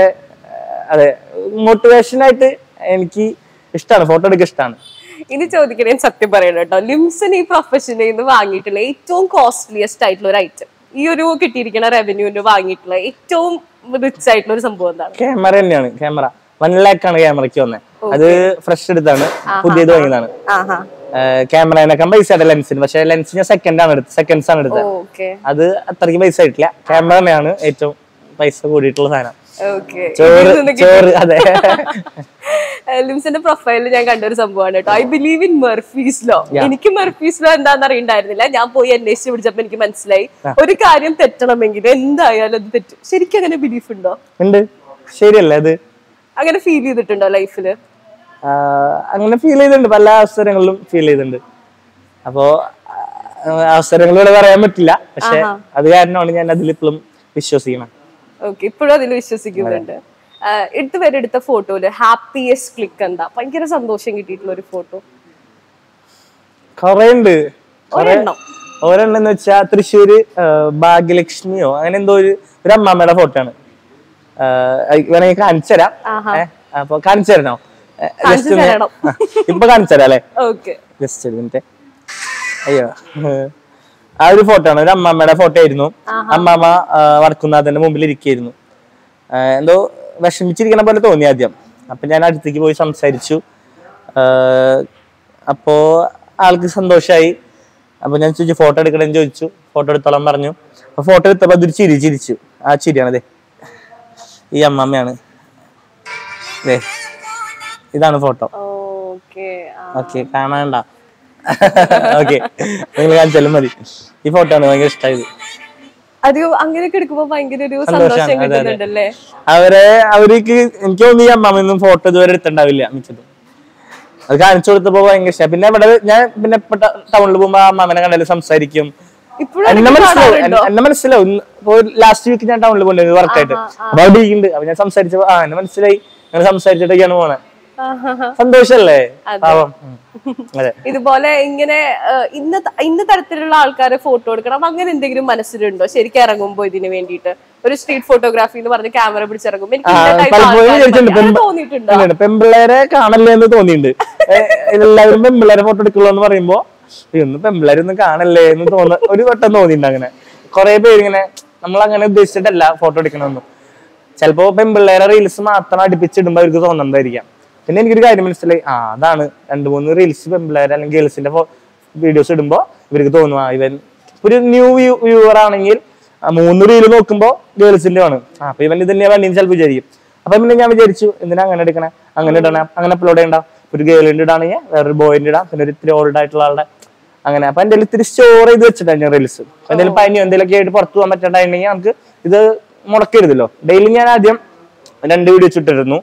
അതെ മോട്ടിവേഷൻ ആയിട്ട് എനിക്ക് ഇഷ്ടമാണ് ഫോട്ടോ എടുക്കാൻ ഇഷ്ടമാണ് ഇനി ചോദിക്കണേ ഞാൻ സത്യം പറയണം കേട്ടോ ലിംസൺ ഈ പ്രൊഫഷനിൽ നിന്ന് വാങ്ങിയിട്ടുള്ള ഏറ്റവും കോസ്റ്റ്ലിയസ്റ്റ് ആയിട്ടുള്ള ഒരു ഐറ്റം ഈ ഒരു കിട്ടിയിരിക്കുന്ന റവന്യൂവിന് വാങ്ങിയിട്ടുള്ള ഏറ്റവും റിച്ച് ആയിട്ടുള്ള ഒരു സംഭവം എന്താണ് ക്യാമറ തന്നെയാണ് ക്യാമറ വൺ ലാക്ക് ആണ് ക്യാമറയ്ക്ക് വന്നത് അത് ഫ്രഷ് എടുത്താണ് പുതിയത് വാങ്ങിയതാണ് ആഹാ ക്യാമറേനൊക്കെ പൈസ ആയിട്ട് ലെൻസിന് പക്ഷെ ലെൻസ് ഞാൻ സെക്കൻഡ് ആണ് എടുത്തത് സെക്കൻഡ്സ് ആണ് എടുത്തത് ഓക്കെ അത് അത്രയ്ക്ക് പൈസ ആയിട്ടില്ല ക്യാമറ തന്നെയാണ് ഏറ്റവും പൈസ കൂടിയിട്ടുള്ള സാധനം ഓക്കെ ചോറ് ചോറ് അതെ ലിംസിന്റെ പ്രൊഫൈലിൽ ഞാൻ കണ്ട ഒരു സംഭവമാണ് കേട്ടോ I believe in Murphy's law എനിക്ക് മെർഫീസ് ലോ എന്താണെന്ന് അറിയണ്ടായിരുന്നില്ല ഞാൻ പോയി അന്വേഷിച്ച് പിടിച്ചപ്പോ എനിക്ക് മനസ്സിലായി ഒരു കാര്യം തെറ്റണമെങ്കിൽ എന്തായാലും അത് തെറ്റും ശരിക്കും അങ്ങനെ ബിലീഫ് ഉണ്ടോ ഉണ്ട് ശരിയല്ലേ അത് അങ്ങനെ ഫീൽ ചെയ്തിട്ടുണ്ടോ ലൈഫില് ആ, അങ്ങനെ ഫീൽ ചെയ്തിട്ടുണ്ട് പല അവസരങ്ങളിലും ഫീൽ ചെയ്തിട്ടുണ്ട് അപ്പോ ആ, അവസരങ്ങളിലൂടെ പറയാൻ പറ്റില്ല പക്ഷെ അത് കാരണമാണ് ഞാൻ അതിൽ ഇപ്പോഴും വിശ്വസിക്കണം ഓക്കെ ഇപ്പോഴും അതിൽ വിശ്വസിക്കുന്നുണ്ട് ആഹ് എടുത്ത് വരെ എടുത്ത ഫോട്ടോയില് ഹാപ്പിയസ്റ്റ് ക്ലിക്ക് എന്താ ഭയങ്കര സന്തോഷം കിട്ടിയിട്ടുള്ള ഒരു ഫോട്ടോ കൊറേ ഉണ്ട് കൊറേ ഒരെണ്ണം ഒരെണ്ണം എന്ന് വെച്ചാ തൃശ്ശൂര് ആ, ഭാഗ്യലക്ഷ്മിയോ അങ്ങനെ എന്തോ ഒരു ഒരു അമ്മാമ്മയുടെ ഫോട്ടോ ആണ് ആ, അത് വേണമെങ്കിൽ കാണിച്ചു തരാം ഏ, അപ്പൊ കാണിച്ചു തരണോ ഏ, just ഒന്ന് തരണം. ആ, ഇപ്പൊ കാണിച്ചു തരാം അല്ലെ ഓക്കെ ജസ്റ്റ് ഒരു മിനിറ്റ് അയ്യോ ആ ഒരു ഫോട്ടോ ആണ് ഒരു അമ്മാമ്മയുടെ ഫോട്ടോ ആയിരുന്നു അമ്മാമ്മ ആ, വടക്കുന്നാഥന്റെ മുമ്പിൽ ഇരിക്കുകയായിരുന്നു ആ, എന്തോ വിഷമിച്ചിരിക്കണ പോലെ തോന്നി ആദ്യം അപ്പൊ ഞാൻ അടുത്തേക്ക് പോയി സംസാരിച്ചു ആഹ് അപ്പോ ആൾക്ക് സന്തോഷമായി അപ്പൊ ഞാൻ ചോദിച്ചു ഫോട്ടോ എടുക്കണമെന്ന് ചോദിച്ചു ഫോട്ടോ എടുത്തോളാൻ പറഞ്ഞു അപ്പൊ ഫോട്ടോ എടുത്തപ്പോ അതൊരു ചിരി ചിരിച്ചു ആ ചിരിയാണ് അതെ ഈ അമ്മമ്മയാണ് ദേ ഇതാണ് ഫോട്ടോ ഓക്കെ ഓക്കെ കാണാണ്ട ഓക്കെ നിങ്ങൾ കാണിച്ചാലും മതി ഈ ഫോട്ടോ ആണ് ഭയങ്കര ഇഷ്ടമായത് അത് അങ്ങനെയൊക്കെ എടുക്കുമ്പോ ഭയങ്കര ഒരു സന്തോഷാണ്, സന്തോഷം അതെ, അതെ. കിട്ടുന്നുണ്ടല്ലേ അവരെ അവർക്ക് എനിക്ക് തോന്നി ഈ അമ്മാമൊന്നും ഫോട്ടോ ഇതുവരെ എടുത്തിട്ടുണ്ടാവില്ല മിച്ചതും അത് കാണിച്ചു കൊടുത്തപ്പോ ഭയങ്കര ഇഷ്ടം പിന്നെ ഇവിടെ ഞാൻ പിന്നെ ഇപ്പൊ ടൗണിൽ പോകുമ്പോ ആ അമ്മാമനെ കണ്ടാലും സംസാരിക്കും ഇപ്പോഴും എന്നെ മനസ്സിലാവും എന്നെ- എന്നെ മനസ്സിലാവും ലാസ്റ്റ് വീക്ക് ഞാൻ ടൗണിൽ പോകണ്ടത് വർക്കായിട്ട് അപ്പൊ അവിടെ ഇരിക്കുന്നുണ്ട് അപ്പൊ ഞാൻ സംസാരിച്ചപ്പോ ആ എന്നെ മനസ്സിലായി ഞാൻ സംസാരിച്ചിട്ടൊക്കെയാണ് പോണേ സന്തോഷല്ലേ പാവം ഉം. അതെ ഇതുപോലെ ഇങ്ങനെ ഏഹ്, ഇന്ന ത- ഇന്ന തരത്തിലുള്ള ആൾക്കാരെ ഫോട്ടോ എടുക്കണം അങ്ങനെ എന്തെങ്കിലും മനസ്സിലുണ്ടോ ശരിക്കും ഇറങ്ങുമ്പോ ഇതിന് വേണ്ടിയിട്ട് ഒരു സ്ട്രീറ്റ് ഫോട്ടോഗ്രാഫി എന്ന് പറഞ്ഞ് ക്യാമറ പിടിച്ചിറങ്ങുമ്പോ എനിക്ക് ആ, ഇന്ന type പലപ്പോഴും ആൾക്കാരെ വിചാരിച്ചിട്ടുണ്ട് മതി. അങ്ങനെ പെമ്പ- തോന്നിയിട്ടുണ്ടോ ഇല്ലില്ല, പെമ്പിള്ളേരെ കാണല്ലേ എന്ന് തോന്നിയിട്ടുണ്ട് ഏ, എല്ലാവരും പെമ്പിള്ളേരെ ഫോട്ടോ എടുക്കുള്ളൂ എന്ന് പറയുമ്പോ ഇന്ന് പെമ്പിള്ളേരൊന്നും കാണല്ലേ എന്ന് തോന്ന ഒരു വട്ടം തോന്നിയിട്ടുണ്ട് അങ്ങനെ കുറെ പേര് ഇങ്ങനെ നമ്മൾ അങ്ങനെ ഉദ്ദേശിച്ചിട്ടല്ല ഫോട്ടോ എടുക്കണമെന്ന് ചിലപ്പോ പെമ്പിള്ളേരെ റീൽസ് മാത്രം അടുപ്പിച്ചിടുമ്പോ അവർക്ക് തോന്നുന്നതായിരിക്കാം പിന്നെ എനിക്കൊരു കാര്യം മനസ്സിലായി ആ അതാണ് രണ്ട് മൂന്ന് റീൽസ് പെമ്പിള്ളേരെ അല്ലെങ്കിൽ ഗേൾസിന്റെ വീഡിയോസ് ഇടുമ്പോ ഇവർക്ക് തോന്നും ആ ഇവൻ ഒരു ന്യൂ വ്യൂവർ ആണെങ്കിൽ ആ മൂന്ന് റീല് നോക്കുമ്പോ ഗേൾസിന്റെ ആണ് ആ അപ്പൊ ഇവൻ ഇത് തന്നെയാ വേണ്ടി ചിലപ്പോൾ വിചാരിക്കും അപ്പൊ പിന്നെ ഞാൻ വിചാരിച്ചു എന്തിനാ അങ്ങനെ എടുക്കണേ അങ്ങനെ ഇടണം അങ്ങനെ അപ്ലോഡ് ചെയ്യണ്ട ഒരു ഗേളിന്റെ ഇടാണെങ്കിൽ വേറൊരു ബോയിന്റെ ഇടാം പിന്നെ ഒരു ഇത്തിരി ഓൾഡ് ആയിട്ടുള്ള ആളുടെ അങ്ങനെ അപ്പൊ എന്റെ ഇത്തിരി സ്റ്റോർ ചെയ്ത് വെച്ചിട്ടാണ് ഞാൻ റീൽസ് എന്തെങ്കിലും പനിയോ എന്തെങ്കിലുമൊക്കെ ആയിട്ട് പുറത്തു പോകാൻ പറ്റണ്ടായിരുന്നെങ്കിൽ നമുക്ക് ഇത് മുടക്കരുതല്ലോ ഡെയിലി ഞാൻ ആദ്യം രണ്ട് വീഡിയോ ഇട്ടിരുന്നു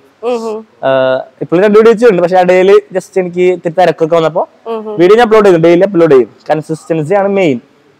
ഇപ്പോൾ രണ്ട് വീഡിയോ വെച്ചിട്ടുണ്ട് പക്ഷെ ഇടയിൽ ജസ്റ്റ് എനിക്ക് ഇത്തിരി തിരക്കൊക്കെ വന്നപ്പോ വീഡിയോ ഞാൻ അപ്ലോഡ് ചെയ്തു ഡെയിലി അപ്ലോഡ് ചെയ്യും കൺസിസ്റ്റൻസി ആണ് മെയിൻ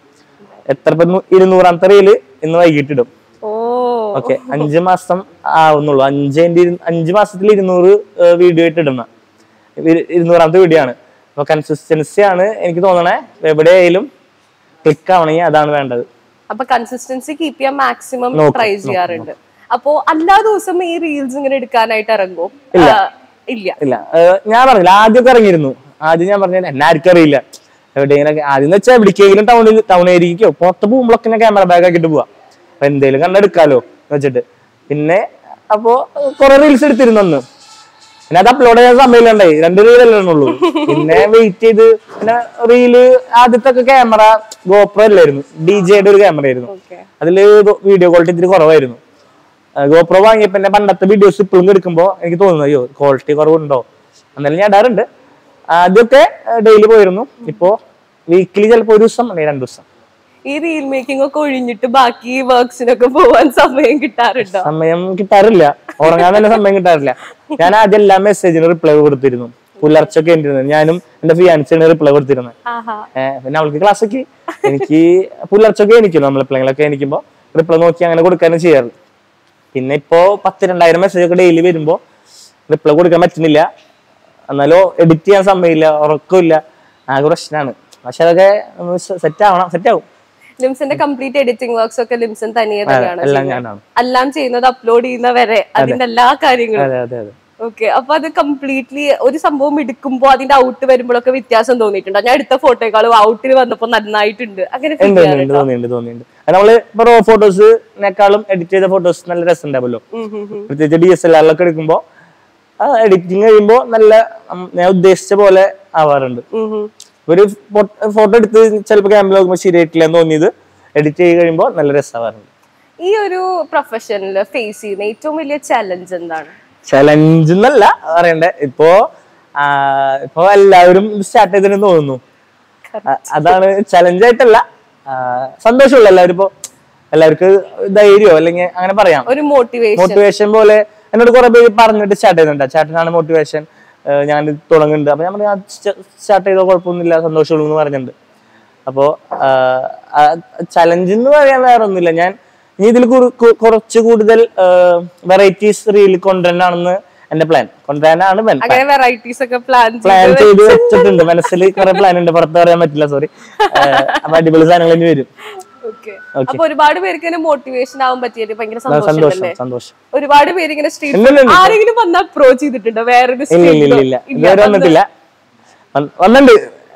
എത്ര ഇപ്പൊ നൂ- ഇരുന്നൂറാമത്തെ റീല് ഇന്ന് വൈകിട്ട് ഇടും ഓ ഓക്കെ അഞ്ച് മാസം ആവുന്നുള്ളൂ അഞ്ചിന്റെ ഇരു- അഞ്ച് മാസത്തിൽ ഇരുന്നൂറ് വീഡിയോ ആയിട്ട് ഇടുന്ന ഇരു- ഇരുന്നൂറാമത്തെ വീഡിയോ ആണ് അപ്പൊ കൺസിസ്റ്റൻസി ആണ് എനിക്ക് തോന്നണേ എവിടെയായാലും ക്ലിക്ക് ആവണമെങ്കിൽ അതാണ് വേണ്ടത് അപ്പൊ കൺസിസ്റ്റൻസി കീപ്പ് ചെയ്യാൻ മാക്സിമം നോക്കും, ട്രൈ ചെയ്യാറുണ്ട് അപ്പോ എല്ലാ ദിവസവും ഈ റീൽസ് ഇങ്ങനെ എടുക്കാനായിട്ട് ഇറങ്ങും ഇല്ല. ഇല്ല ഇല്ല ഏഹ് ഞാൻ പറഞ്ഞില്ല ആദ്യമൊക്കെ ഇറങ്ങിയിരുന്നു ആദ്യം ഞാൻ പറഞ്ഞ എന്നെ ആർക്കും അറിയില്ല എവിടെയെങ്കിലും ആദ്യം എന്ന് വെച്ചാൽ എവിടേക്കെങ്കിലും ടൗണിൽ ടൗൺ ഏരിയക്കോ പുറത്ത് പോകുമ്പോഴൊക്കെ ഞാൻ ക്യാമറ ബാഗ് ആക്കിയിട്ട് പോവാം അപ്പൊ എന്തേലും കണ്ടെടുക്കാലോ എന്ന് വെച്ചിട്ട് പിന്നെ അപ്പോ കുറെ റീൽസ് എടുത്തിരുന്നു അന്ന് പിന്നെ അത് അപ്ലോഡ് ചെയ്യാൻ സമയമില്ലാണ്ടായി രണ്ട് റീലല്ലേ ഉള്ളൂ പിന്നെ വെയിറ്റ് ചെയ്ത് പിന്നെ റീല് ആദ്യത്തെ ഒക്കെ ക്യാമറ ഗോപ്രോ അല്ലായിരുന്നു ഡി ജെയുടെ ഒരു ക്യാമറ ആയിരുന്നു ഓക്കെ അതില് വീഡിയോ ക്വാളിറ്റി ഇത്തിരി കുറവായിരുന്നു ഗോപ്രോ വാങ്ങിയപ്പോ എന്റെ പണ്ടത്തെ വീഡിയോസ് ഇപ്പോഴും എടുക്കുമ്പോ എനിക്ക് തോന്നുന്നു അയ്യോ ക്വാളിറ്റി കുറവുണ്ടോ എന്നാലും ഞാൻ ഇടാറുണ്ട് ആദ്യമൊക്കെ ഡെയിലി പോയിരുന്നു ഇപ്പോ വീക്കിലി ചിലപ്പോ ഒരു ദിവസം അല്ലെങ്കിൽ രണ്ടു ദിവസം ഈ റീൽ മേക്കിംഗ് ഒക്കെ ഒഴിഞ്ഞിട്ട് ബാക്കി വർക്ക്സിനൊക്കെ പോവാൻ സമയം കിട്ടാറുണ്ടോ സമയം കിട്ടാറില്ല ഉറങ്ങാൻ തന്നെ സമയം കിട്ടാറില്ല ഞാൻ ആദ്യം എല്ലാ മെസ്സേജിനും റിപ്ലൈ കൊടുത്തിരുന്നു പുലർച്ചൊക്കെ ഇരുന്നത് ഞാനും എന്റെ ഫിയാൻസിന് റിപ്ലൈ കൊടുത്തിരുന്നത് ആഹാ ഏഹ് പിന്നെ അവൾക്ക് ക്ലാസ് ഒക്കെ എനിക്ക് പുലർച്ചൊക്കെ എനിക്കും നമ്മൾ എപ്പോഴെങ്കിലൊക്കെ എനിക്കുമ്പോ റിപ്ലൈ നോക്കി അങ്ങനെ കൊടുക്കാനും ചെയ്യാറ് പിന്നെ ഇപ്പോ പത്ത് രണ്ടായിരം മെസ്സേജ് ഒക്കെ ഡെയിലി വരുമ്പോ റിപ്ലൈ കൊടുക്കാൻ പറ്റുന്നില്ല എന്നാലോ എഡിറ്റ് ചെയ്യാൻ സമയമില്ല ഉറക്കമില്ല ആകെ പ്രശ്നമാണ് പക്ഷെ അതൊക്കെ സെറ്റ് ആവണം സെറ്റ് ആവും ലിംസിന്റെ കംപ്ലീറ്റ് എഡിറ്റിംഗ് വർക്ക്സ് ഒക്കെ ലിംസൺ തനിയെ തന്നെയാണ് എല്ലാം ചെയ്യുന്നത്. ഞാനാണ് എല്ലാം ചെയ്യുന്നത് അപ്ലോഡ് ചെയ്യുന്ന വരെ അതിന്റെ എല്ലാ കാര്യങ്ങളും അതെ അതെ അതെ ഓക്കെ അപ്പൊ അത് കംപ്ലീറ്റ്ലി ഒരു സംഭവം എടുക്കുമ്പോ അതിന്റെ ഔട്ട് വരുമ്പോഴൊക്കെ വ്യത്യാസം തോന്നിയിട്ടുണ്ടോ ഞാൻ എടുത്ത ഫോട്ടോയെക്കാളും ഔട്ടിൽ വന്നപ്പോ നന്നായിട്ടുണ്ട് അങ്ങനെ feel ഉണ്ട് ഉണ്ട്, ചെയ്യാറുണ്ടോ? ഉണ്ട് തോന്നിയുണ്ട് തോന്നിയുണ്ട് അത് നമ്മള് ഇപ്പൊ റോ ഫോട്ടോസിനെക്കാളും എഡിറ്റ് ചെയ്ത ഫോട്ടോസ് നല്ല രസം ഉണ്ടാവുമല്ലോ ഉം ഉം ഉം. പ്രത്യേകിച്ച് ഡി എസ് എൽ ആറിലൊക്കെ എടുക്കുമ്പോ ആ എഡിറ്റിങ് കഴിയുമ്പോ നല്ല ഉം, ഞാൻ ഉദ്ദേശിച്ച പോലെ ആവാറുണ്ട് ഉം ഉം. ഒരു ഫോട്ടോ എടുത്ത് ചിലപ്പോൾ ക്യാമറ നോക്കുമ്പോൾ ശരിയായിട്ടില്ല എന്ന് തോന്നിയത് എഡിറ്റ് ചെയ്ത് കഴിയുമ്പോൾ നല്ല രസമാവാറുണ്ട് ഈ ഒരു പ്രൊഫഷനിൽ ഫേസ് ചെയ്യുന്ന ഏറ്റവും വലിയ ചലഞ്ച് എന്താണ് ചലഞ്ച് എന്നല്ല പറയണ്ടേ ഇപ്പോ ആ, ഇപ്പൊ എല്ലാവരും സ്റ്റാർട്ട് ചെയ്തിട്ടുണ്ടെന്ന് തോന്നുന്നു ആ, അതാണ് ചലഞ്ച് ആയിട്ടല്ല ആ, സന്തോഷമുള്ള എല്ലാവരും ഇപ്പോ എല്ലാവർക്കും ധൈര്യമോ അല്ലെങ്കിൽ അങ്ങനെ പറയാം ഒരു മോട്ടിവേഷൻ മോട്ടിവേഷൻ പോലെ എന്നോട് കുറെ പേര് പറഞ്ഞിട്ട് സ്റ്റാർട്ട് ചെയ്യുന്നുണ്ട് ചേട്ടനാണ് മോട്ടിവേഷൻ ഞാൻ ഇത് തുടങ്ങുന്നുണ്ട് അപ്പൊ ഞാൻ സ്റ്റാർട്ട് ചെയ്തോ കുഴപ്പമൊന്നുമില്ല സന്തോഷമുള്ളൂ എന്ന് പറഞ്ഞിട്ടുണ്ട് അപ്പോ ചലഞ്ച് എന്ന് പറയാൻ വേറെ ഒന്നുമില്ല ഞാൻ ഇനി ഇതിൽ കുറച്ച് കൂടുതൽ വെറൈറ്റീസ് റീൽ കൊണ്ടുവരാനാണെന്ന് എന്റെ പ്ലാൻ കൊണ്ടുവരാനാണ് അങ്ങനെ വെറൈറ്റീസ് ഒക്കെ പ്ലാൻ പ്ലാൻ ചെയ്ത് വെച്ചിട്ടുണ്ട് മനസ്സിൽ കുറെ പ്ലാൻ ഉണ്ട് പുറത്ത് പറയാൻ പറ്റില്ല സോറി അപ്പൊ അടിപൊളി സാധനങ്ങൾ ഇനി വരും ഓക്കെ അപ്പൊ ഒരുപാട് പേർക്ക് ഇങ്ങനെ മോട്ടിവേഷൻ ആവാൻ പറ്റിയത് ഭയങ്കര സന്തോഷം സന്തോഷമല്ലേ സന്തോഷം ഒരുപാട് പേര് ഇങ്ങനെ ഇല്ല, സ്ട്രീറ്റ് ഇല്ല, ഇല്ല. ആരെങ്കിലും വന്ന് അപ്രോച്ച് ചെയ്തിട്ടുണ്ടോ വേറൊരു ഇല്ല ഇല്ല ഇല്ല ഇല്ല ഇതുവരെ വന്നിട്ടില്ല വന്ന്- വന്നിട്ടുണ്ട്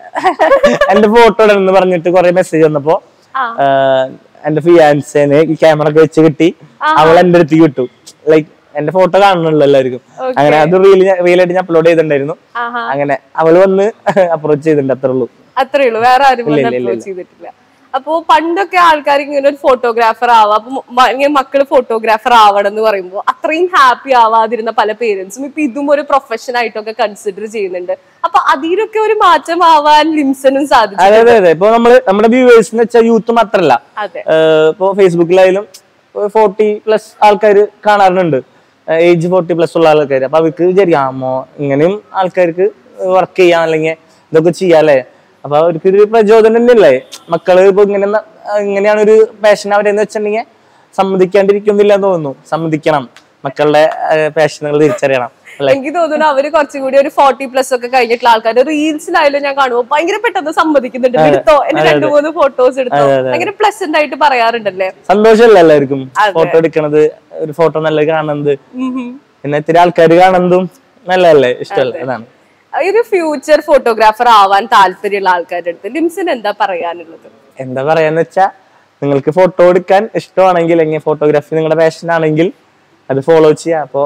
എന്റെ ഫോട്ടോ ഇടണമെന്ന് പറഞ്ഞിട്ട് കുറെ മെസ്സേജ് വന്നപ്പോ ആ. ആഹ് എന്റെ ഫിയാൻസേനെ ഈ ക്യാമറ ഒക്കെ വെച്ച് കിട്ടി അവൾ എന്റെ അടുത്തേക്ക് വിട്ടു ലൈക്ക് എന്റെ ഫോട്ടോ കാണുന്നുള്ളൂ എല്ലാവർക്കും അങ്ങനെ അത് റീൽ റീലായിട്ട് ഞാൻ അപ്ലോഡ് ചെയ്തിട്ടുണ്ടായിരുന്നു ആഹാ അങ്ങനെ അവള് വന്ന് അപ്രോച്ച് ചെയ്തിട്ടുണ്ട് അത്രേ ഉള്ളൂ അത്രേ ഉള്ളൂ വേറെ ആരും അപ്രോച്ച് ചെയ്തിട്ടില്ല അപ്പോ പണ്ടൊക്കെ ആൾക്കാർ ഇങ്ങനെ ഒരു ഫോട്ടോഗ്രാഫർ ആവാം അപ്പൊ മ- ഇങ്ങനെ മക്കള് ഫോട്ടോഗ്രാഫർ ആവണം എന്ന് പറയുമ്പോൾ അത്രയും ഹാപ്പി ആവാതിരുന്ന പല പേരൻസും ഇപ്പൊ ഇതും ഒരു പ്രൊഫഷൻ ആയിട്ടൊക്കെ കൺസിഡർ ചെയ്യുന്നുണ്ട് അപ്പൊ അതിലൊക്കെ ഒരു മാറ്റം ആവാൻ ലിംസനും സാധിച്ചു അതെ അതെ അതെ ഇപ്പൊ നമ്മള് നമ്മുടെ വ്യൂവേഴ്സ് എന്ന് വെച്ചാൽ യൂത്ത് മാത്രല്ല അതെ ഏഹ് ഇപ്പൊ ഫേസ്ബുക്കിലായാലും ഫോർട്ടി പ്ലസ് ആൾക്കാർ കാണാറുണ്ട് ഏജ് ഫോർട്ടി പ്ലസ് ഉള്ള ആൾക്കാർ അപ്പൊ അവർക്ക് വിചാരിക്കാമോ ഇങ്ങനെയും ആൾക്കാർക്ക് വർക്ക് ചെയ്യാം അല്ലെങ്കിൽ ഇതൊക്കെ ചെയ്യാല്ലേ അപ്പൊ അവർക്ക് ഒരു പ്രചോദനം തന്നെയല്ലേ മക്കള് ഇപ്പൊ ഇങ്ങനെ ന- ഇങ്ങനെയാണ് ഒരു പാഷൻ അവരെന്ന് വെച്ചിട്ടുണ്ടെങ്കിൽ സമ്മതിക്കാണ്ടിരിക്കുന്നില്ല എന്ന് തോന്നുന്നു സമ്മതിക്കണം മക്കളുടെ പാഷനുകൾ തിരിച്ചറിയണം അല്ലെ എനിക്ക് തോന്നുന്നു അവര് കുറച്ചും കൂടി ഒരു ഫോർട്ടി പ്ലസ് ഒക്കെ കഴിഞ്ഞിട്ടുള്ള ആൾക്കാർ റീൽസിലായാലും ഞാൻ കാണുമ്പോൾ ഭയങ്കര പെട്ടെന്ന് സമ്മതിക്കുന്നുണ്ട് എടുത്തോ എന്റെ രണ്ടു മൂന്ന് ഫോട്ടോസ് എടുത്തോ ഭയങ്കര പ്ലസന്റ് ആയിട്ട് പറയാറുണ്ടല്ലേ സന്തോഷമല്ല എല്ലാവർക്കും ഫോട്ടോ എടുക്കണത് ഒരു ഫോട്ടോ നല്ല കാണുന്നത് ഉം ഉം. പിന്നെ ഇത്തിരി ആൾക്കാർ കാണുന്നതും നല്ലതല്ലേ ഇഷ്ടമല്ലേ അതാണ് ഒരു ഫ്യൂച്ചർ ഫോട്ടോഗ്രാഫർ ആവാൻ താല്പര്യമുള്ള ആൾക്കാരുടെ അടുത്ത് ലിംസിന് എന്താ പറയാനുള്ളത് എന്താ പറയാന്ന് വെച്ചാ നിങ്ങൾക്ക് ഫോട്ടോ എടുക്കാൻ ഇഷ്ടമാണെങ്കിൽ അല്ലെങ്കിൽ ഫോട്ടോഗ്രാഫി നിങ്ങളുടെ പാഷൻ ആണെങ്കിൽ അത് ഫോളോ ചെയ്യാം അപ്പോ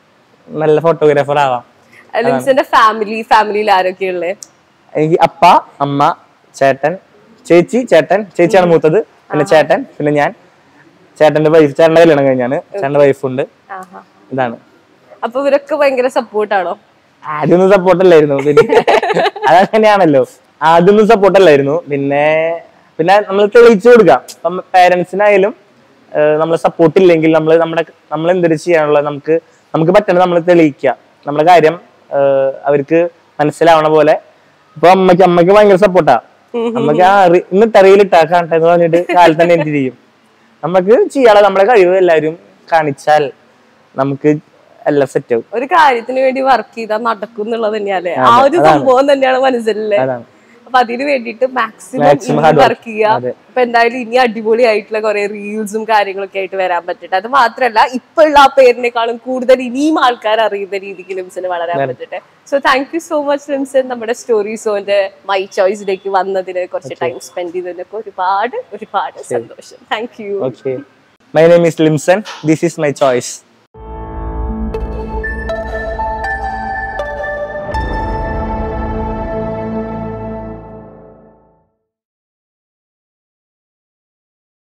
നല്ല ഫോട്ടോഗ്രാഫർ ആവാം ലിംസിന്റെ ഫാമിലി ഫാമിലിയിൽ ആരൊക്കെയുള്ളേ എനിക്ക് അപ്പ അമ്മ ചേട്ടൻ ചേച്ചി ചേട്ടൻ ചേച്ചിയാണ് മൂത്തത് പിന്നെ ചേട്ടൻ പിന്നെ ഞാൻ ചേട്ടന്റെ വൈഫ് ചേട്ടന്റെ കല്യാണം കഴിഞ്ഞാണ് ചേട്ടന്റെ വൈഫുണ്ട് ആഹാ. ഇതാണ് അപ്പൊ ഇവരൊക്കെ ഭയങ്കര സപ്പോർട്ടാണോ ആദ്യമൊന്നും സപ്പോർട്ട് അല്ലായിരുന്നു പിന്നെ അതങ്ങനെയാണല്ലോ ആദ്യമൊന്നും സപ്പോർട്ട് അല്ലായിരുന്നു പിന്നെ പിന്നെ നമ്മൾ തെളിയിച്ചു കൊടുക്കാം ഇപ്പം പേരൻസിനായാലും നമ്മൾ സപ്പോർട്ട് ഇല്ലെങ്കിൽ നമ്മൾ നമ്മുടെ നമ്മൾ എന്തൊരു ചെയ്യാനുള്ള നമുക്ക് നമുക്ക് പറ്റണത് നമ്മൾ തെളിയിക്കുക നമ്മുടെ കാര്യം ഏഹ്, അവർക്ക് മനസ്സിലാവണ പോലെ ഇപ്പൊ അമ്മയ്ക്ക് അമ്മയ്ക്ക് ഭയങ്കര സപ്പോർട്ടാ അമ്മക്ക് ആ അറി- ഇന്നിട്ട് അറിയിലിട്ടാ കാണട്ടെ എന്ന് പറഞ്ഞിട്ട് കാലിൽ തന്നെ എന്ത് ചെയ്യും നമുക്ക് ചെയ്യാനുള്ള നമ്മുടെ കഴിവ് എല്ലാവരും കാണിച്ചാൽ നമുക്ക് എല്ലാം സെറ്റ് ആവും ഒരു കാര്യത്തിന് വേണ്ടി വർക്ക് ചെയ്താൽ നടക്കും എന്നുള്ളത് തന്നെയല്ലേ ആ ഒരു സംഭവം തന്നെയാണ് മനസ്സിലല്ലേ അതാണ് അപ്പൊ അതിന് വേണ്ടിയിട്ട് maximum Maximum hard work. Work ചെയ്യുക അതെ. അപ്പൊ എന്തായാലും ഇനി അടിപൊളിയായിട്ടുള്ള കുറെ റീൽസും കാര്യങ്ങളൊക്കെ ആയിട്ട് വരാൻ പറ്റട്ടെ അത് മാത്രല്ല ഇപ്പൊ ഉള്ള ആ പേരിനേക്കാളും കൂടുതൽ ഇനിയും ആൾക്കാർ അറിയുന്ന രീതിക്ക് ലിംസിന് വളരാൻ പറ്റട്ടെ so thank you so much Limson നമ്മുടെ സ്റ്റോറി സോന്റെ മൈ ചോയ്സിലേക്ക് വന്നതിന് കുറച്ച് ടൈം സ്പെൻഡ് ചെയ്തതിനൊക്കെ ഒരുപാട് ഒരുപാട് സന്തോഷം thank you Okay. My name is Limson. This is my choice.